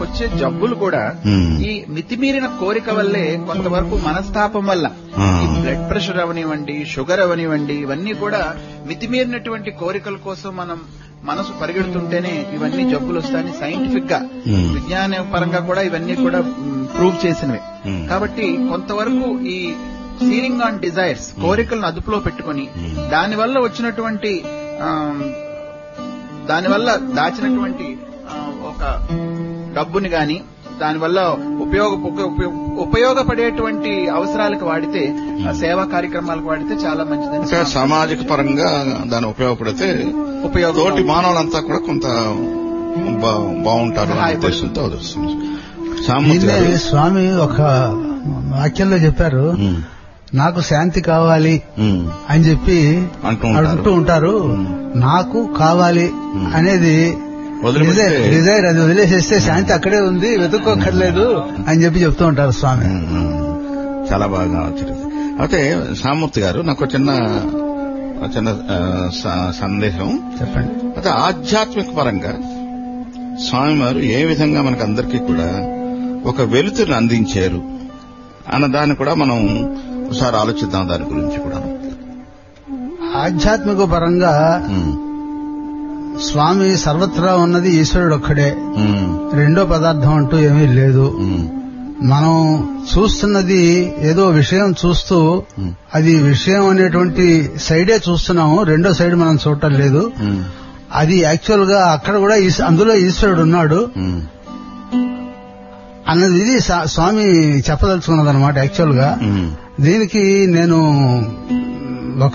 వచ్చే జబ్బులు కూడా మ్మ్. ఈ మితిమీరిన కోరిక వల్లే కొంతవరకు మనస్తాపం వల్ల ఆ. ఈ బ్లడ్ ప్రెషర్ అవనివ్వండి షుగర్ అవనివ్వండి ఇవన్నీ కూడా మితిమీరినటువంటి కోరికల కోసం మనం మనసు పరిగెడుతుంటేనే ఇవన్నీ జబ్బులు వస్తాయని సైంటిఫిక్ గా మ్మ్. విజ్ఞాన పరంగా కూడా ఇవన్నీ కూడా ప్రూవ్ చేసినవి మ్మ్. కాబట్టి కొంతవరకు ఈ సీరింగ్ ఆన్ డిజైర్స్ కోరికలను అదుపులో పెట్టుకొని మ్మ్. దానివల్ల వచ్చినటువంటి ఆమ్, దానివల్ల దాచినటువంటి ఆ, ఒక డబ్బుని గాని దానివల్ల ఉపయోగ ఉపయోగ- ఉపయోగపడేటువంటి అవసరాలకు వాడితే ఆ సేవా కార్యక్రమాలకు వాడితే చాలా మంచిదని ఇంకా సామాజిక పరంగా దాని ఉపయోగపడితే ఉపయోగం తోటి మానవులంతా కూడా కొంత బా- బాగుంటారు అనే సహాయపడుతుంది. ఉద్దేశంతో వస్తుంది సామూర్తి దీన్నే గారు స్వామి ఒక వాక్యంలో చెప్పారు ఉమ్, నాకు శాంతి కావాలి ఉమ్, అని చెప్పి అంటూ ఉంటారు. అడుగుతూ ఉంటారు నాకు కావాలి మ్. అనేది వదిలిపెడితే- డిజైర్ డిజైర్ అది వదిలేసేస్తే శాంతి అక్కడే ఉంది వెతుక్కోక్కర్లేదు అని చెప్పి చెప్తూ ఉంటారు స్వామి ఉమ్, ఉమ్. చాలా బాగా వచ్చింది అయితే సామూర్తి గారు నాకు ఒక చిన్న ఒక చిన్న ఆ, స- సందేశం చెప్పండి అయితే ఆధ్యాత్మిక పరంగా స్వామివారు ఏ విధంగా మనకు అందరికీ కూడా ఒక వెలుతురుని అందించారు అన్న దాన్ని కూడా మనం ఒకసారి ఆలోచిద్దాం దాని గురించి కూడా ఆధ్యాత్మిక పరంగా ఉమ్, స్వామి సర్వత్రా ఉన్నది ఈశ్వరుడు ఒక్కడే ఉమ్, రెండో పదార్థం అంటూ ఏమీ లేదు ఉమ్, మనం చూస్తున్నది ఏదో విషయం చూస్తూ ఉమ్, అది విషయం అనేటువంటి సైడే చూస్తున్నాము రెండో సైడ్ మనం చూడటం లేదు ఉమ్, అది యాక్చువల్ గా అక్కడ కూడా ఈశ్- అందులో ఈశ్వరుడు ఉన్నాడు ఉమ్, అన్నది ఇది సా- స్వామి చెప్పదలుచుకున్నది అనమాట యాక్చువల్ గా ఉమ్, దీనికి నేను ఒక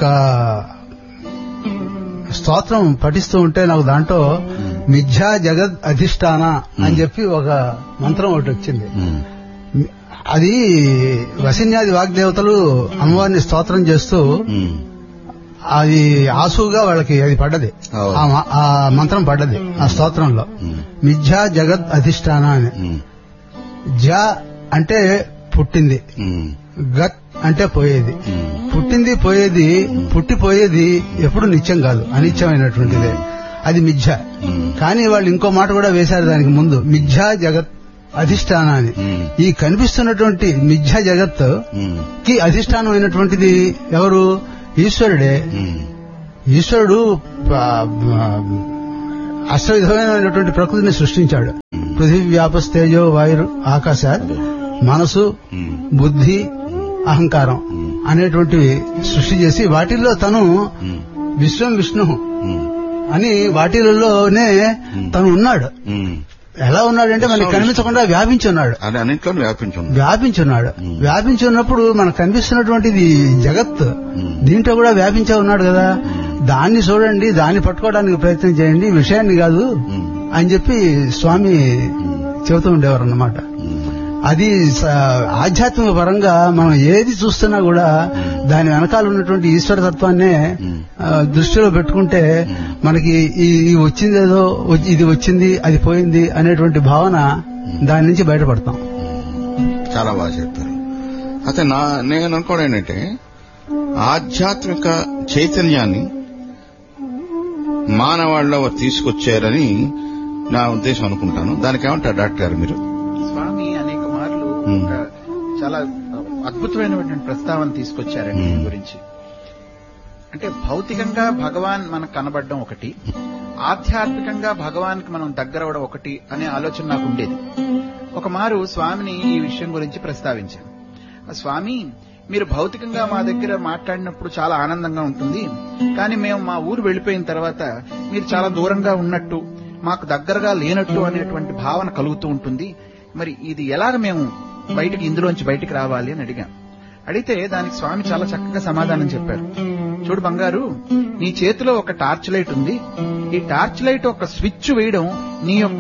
స్తోత్రం పఠిస్తూ ఉంటే నాకు దాంట్లో మిథ్యా జగద్ అధిష్టాన అని చెప్పి ఒక మంత్రం ఒకటి వచ్చింది ఉమ్, అది వసిన్యాది వాగ్దేవతలు అమ్మవారిని స్తోత్రం చేస్తూ ఉమ్, అది ఆసుగా వాళ్ళకి అది పడ్డది అవును. ఆ మ- ఆ మంత్రం పడ్డది ఆ స్తోత్రంలో ఉమ్, మిథ్యా జగద్ అధిష్టాన అని ఉమ్, జ అంటే పుట్టింది ఉమ్, గత్ అంటే పోయేది ఉమ్, పుట్టింది పోయేది పుట్టిపోయేది ఎప్పుడు నిత్యం కాదు అనిత్యమైనటువంటిదే అది మిథ్య ఉమ్, కానీ వాళ్ళు ఇంకో మాట కూడా వేశారు దానికి ముందు మిథ్యా జగత్ అధిష్టాన అని ఉమ్, ఈ కనిపిస్తున్నటువంటి మిథ్యా జగత్ ఉమ్, కి అధిష్టానమైనటువంటిది ఎవరు ఈశ్వరుడే ఉమ్, ఈశ్వరుడు ఆ, ఆ, అష్టవిధమైనటువంటి ప్రకృతిని సృష్టించాడు పృథివీ వ్యాపస్తేజో వాయు ఆకాశాత్ మనసు ఉమ్, బుద్ధి అహంకారం అనేటువంటివి సృష్టి చేసి వాటిల్లో తను ఉమ్, విశ్వం విష్ణు ఉమ్, అని వాటిల్లోనే తను ఉన్నాడు ఉమ్. ఎలా ఉన్నాడంటే మనకి కనిపించకుండా వ్యాపించి ఉన్నాడు అది అన్నింటిలో వ్యాపించింది వ్యాపించి ఉన్నాడు వ్యాపించి ఉన్నప్పుడు మనకు కనిపిస్తున్నటువంటిది జగత్ మ్మ్. దీంట్లో కూడా వ్యాపించే ఉన్నాడు కదా దాన్ని చూడండి దాన్ని పట్టుకోవడానికి ప్రయత్నం చేయండి ఈ విషయాన్ని కాదు ఉమ్, అని చెప్పి స్వామి చెబుతూ ఉండేవారు అన్నమాట ఉమ్, అది స- ఆధ్యాత్మిక పరంగా మనం ఏది చూస్తున్నా కూడా దాని వెనకాల ఉన్నటువంటి ఈశ్వర తత్వాన్నే మ్మ్. ఆ, దృష్టిలో పెట్టుకుంటే మనకి ఈ ఈ వచ్చిందేదో వచ్చి- ఇది వచ్చింది అది పోయింది అనేటువంటి భావన దాని నుంచి బయటపడతాం చాలా బాగా చెప్పారు అయితే నా నేను అనుకోవడం ఏంటంటే ఆధ్యాత్మిక చైతన్యాన్ని మానవాళ్ళలో తీసుకొచ్చారని నా ఉద్దేశం అనుకుంటాను దానికి ఏమంటారు డాక్టర్ గారు మీరు స్వామి అనేక మార్లు మ్మ్. ఒక చాలా అద్భుతమైనటువంటి ప్రస్తావన తీసుకొచ్చారండి దీని మ్మ్. గురించి అంటే భౌతికంగా భగవాన్ మనకు కనబడడం ఒకటి ఆధ్యాత్మికంగా భగవాన్కి మనం దగ్గరవడం ఒకటి అనే ఆలోచన నాకు ఉండేది ఒక మారు స్వామిని ఈ విషయం గురించి ప్రస్తావించాను ఆ స్వామి మీరు భౌతికంగా మా దగ్గర మాట్లాడినప్పుడు చాలా ఆనందంగా ఉంటుంది కానీ మేము మా ఊరు వెళ్ళిపోయిన తర్వాత మీరు చాలా దూరంగా ఉన్నట్టు మాకు దగ్గరగా లేనట్టు అనేటువంటి భావన కలుగుతూ ఉంటుంది మరి ఇది ఎలాగ మేము బయటికి ఇందులోంచి బయటికి రావాలి అని అడిగాం అడిగితే దానికి స్వామి చాలా చక్కగా సమాధానం చెప్పారు చూడు బంగారు నీ చేతిలో ఒక టార్చ్ లైట్ ఉంది ఈ టార్చ్ లైట్ ఒక స్విచ్ వేయడం నీ యొక్క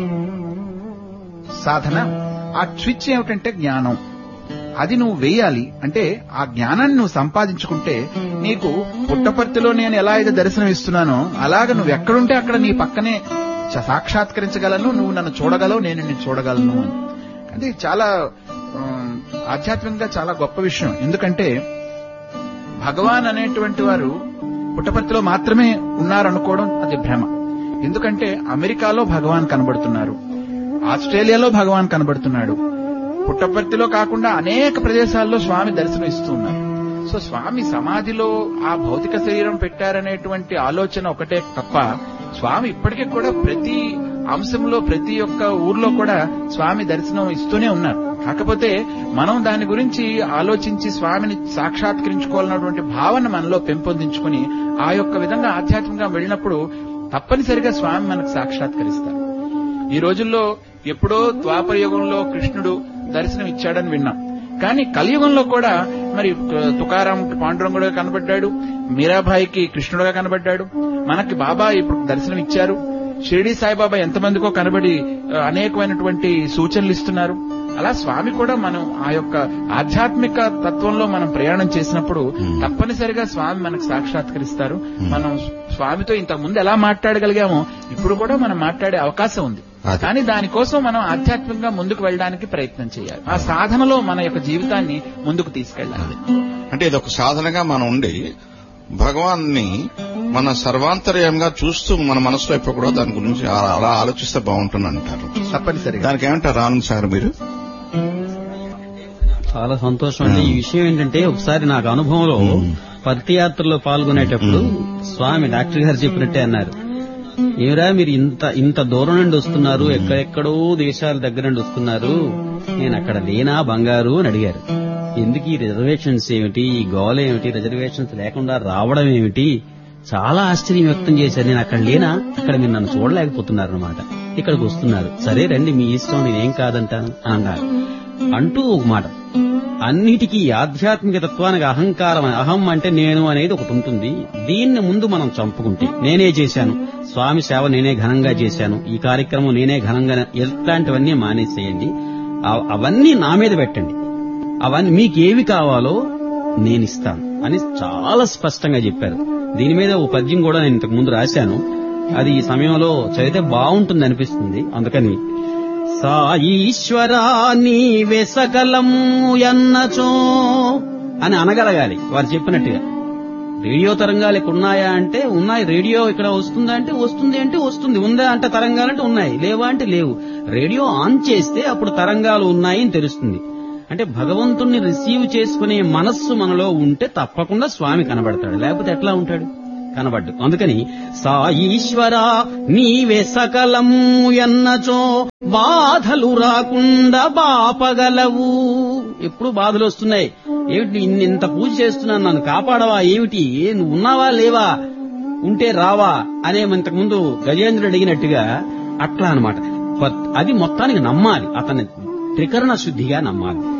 సాధన ఆ స్విచ్ ఏమిటంటే జ్ఞానం అది నువ్వు వేయాలి అంటే ఆ జ్ఞానాన్ని నువ్వు సంపాదించుకుంటే నీకు పుట్టపర్తిలో నేను ఎలా అయితే దర్శనం ఇస్తున్నానో అలాగ నువ్వు ఎక్కడుంటే అక్కడ నీ పక్కనే చ- సాక్షాత్కరించగలను నువ్వు నన్ను చూడగలవు నేను నిన్ను చూడగలను అని అది చాలా ఉమ్, ఆధ్యాత్మికంగా చాలా గొప్ప విషయం ఎందుకంటే భగవాన్ అనేటువంటి వారు పుట్టపర్తిలో మాత్రమే ఉన్నారనుకోవడం అది భ్రమ ఎందుకంటే అమెరికాలో భగవాన్ కనబడుతున్నారు ఆస్ట్రేలియాలో భగవాన్ కనబడుతున్నాడు పుట్టపర్తిలో కాకుండా అనేక ప్రదేశాల్లో స్వామి దర్శనం ఇస్తూ ఉన్నారు సో స్వామి సమాధిలో ఆ భౌతిక శరీరం పెట్టారనేటువంటి ఆలోచన ఒకటే తప్ప స్వామి ఇప్పటికీ కూడా ప్రతి అంశంలో ప్రతి ఒక్క ఊర్లో కూడా స్వామి దర్శనం ఇస్తూనే ఉన్నారు కాకపోతే మనం దాని గురించి ఆలోచించి స్వామిని సాక్షాత్కరించుకోవాలన్నటువంటి భావన మనలో పెంపొందించుకుని ఆ యొక్క విధంగా ఆధ్యాత్మికంగా వెళ్ళినప్పుడు తప్పనిసరిగా స్వామి మనకు సాక్షాత్కరిస్తారు ఈ రోజుల్లో ఎప్పుడో ద్వాపర యుగంలో కృష్ణుడు దర్శనం ఇచ్చాడని విన్నాం కానీ కలియుగంలో కూడా మరి తుకారాం పాండురంగుడుగా కనబడ్డాడు మీరాబాయికి కృష్ణుడుగా కనబడ్డాడు మనకి బాబా ఇప్పుడు దర్శనం ఇచ్చారు షిరిడి సాయిబాబా ఎంతమందికో కనబడి ఆ, అనేకమైనటువంటి సూచనలు ఇస్తున్నారు అలా స్వామి కూడా మనం ఆ యొక్క ఆధ్యాత్మిక తత్వంలో మనం ప్రయాణం చేసినప్పుడు తప్పనిసరిగా స్వామి మనకు సాక్షాత్కరిస్తారు మనం స్వామితో ఇంతకు ముందు ఎలా మాట్లాడగలిగామో ఇప్పుడు కూడా మనం మాట్లాడే అవకాశం ఉంది అదే. కానీ దానికోసం మనం ఆధ్యాత్మికంగా ముందుకు వెళ్ళడానికి ప్రయత్నం చేయాలి ఆ సాధనలో మన యొక్క జీవితాన్ని ముందుకు తీసుకెళ్ళాలి అంటే ఇది ఒక సాధనగా మనం ఉండి భగవాన్ని మన సర్వాంతర్యంగా చూస్తూ మన మనసులో ఎప్పుడు కూడా దాని గురించి అలా- అలా ఆలోచిస్తే బాగుంటుంది అంటారు తప్పనిసరిగా దానికి ఏమంటారు ఆనంద్ సార్ మీరు చాలా సంతోషం అండి ఈ విషయం ఏంటంటే ఒకసారి నాకు అనుభవంలో పదయాత్రలో పాల్గొనేటప్పుడు స్వామి డాక్టర్ గారు చెప్పినట్టే అన్నారు ఏమిరా మీరు ఇంత ఇంత దూరం నుండి వస్తున్నారు ఎక్కడెక్కడో దేశాల దగ్గర నుండి వస్తున్నారు నేను అక్కడ లేనా బంగారు అని అడిగారు ఎందుకు ఈ రిజర్వేషన్స్ ఏమిటి ఈ గోల ఏమిటి రిజర్వేషన్స్ లేకుండా రావడం ఏమిటి చాలా ఆశ్చర్యం వ్యక్తం చేశారు నేను అక్కడ లేనా అక్కడ మీరు నన్ను చూడలేకపోతున్నారు అనమాట ఇక్కడికి వస్తున్నారు సరే రండి మీ ఇష్టం నేనేం కాదంటాను అని అన్నారు అంటూ ఒక మాట అన్నిటికీ ఆధ్యాత్మిక తత్వానికి అహంకారం అహం అంటే నేను అనేది ఒకటి ఉంటుంది దీన్ని ముందు మనం చంపుకుంటే నేనే చేశాను స్వామి సేవ నేనే ఘనంగా చేశాను ఈ కార్యక్రమం నేనే ఘనంగా ఇట్లాంటివన్నీ మానేసేయండి అవ- అవన్నీ నా మీద పెట్టండి అవన్నీ మీకు ఏవి కావాలో నేను ఇస్తాను అని చాలా స్పష్టంగా చెప్పారు దీని మీద ఓ పద్యం కూడా నేను ఇంతకు ముందు రాశాను అది ఈ సమయంలో చదివితే బాగుంటుంది అనిపిస్తుంది అందుకని సాయీశ్వరా నీవే సకలము ఎన్నచో అని అనగలగాలి వారు చెప్పినట్టుగా రేడియో తరంగాలు ఇక్కడ ఉన్నాయా అంటే ఉన్నాయి రేడియో ఇక్కడ వస్తుందా అంటే వస్తుంది అంటే వస్తుంది ఉందా అంటే తరంగాలు అంటే ఉన్నాయి లేవా అంటే లేవు రేడియో ఆన్ చేస్తే అప్పుడు తరంగాలు ఉన్నాయి అని తెలుస్తుంది అంటే భగవంతుణ్ణి రిసీవ్ చేసుకునే మనస్సు మనలో ఉంటే తప్పకుండా స్వామి కనబడతాడు లేకపోతే ఎట్లా ఉంటాడు కనబడ్డు అందుకని సాయీశ్వరా నీవే సకలము ఎన్నచో బాధలు రాకుండా బాపగలవు ఎప్పుడు బాధలు వస్తున్నాయి ఏమిటి ఇన్ని ఇంత పూజ చేస్తున్నాను నన్ను కాపాడవా ఏమిటి ఏ నువ్వు ఉన్నావా లేవా ఉంటే రావా అనే ఇంతకు ముందు గజేంద్రుడు అడిగినట్టుగా అట్లా అన్నమాట ప- అది మొత్తానికి నమ్మాలి అతన్ని త్రికరణ శుద్ధిగా నమ్మాలి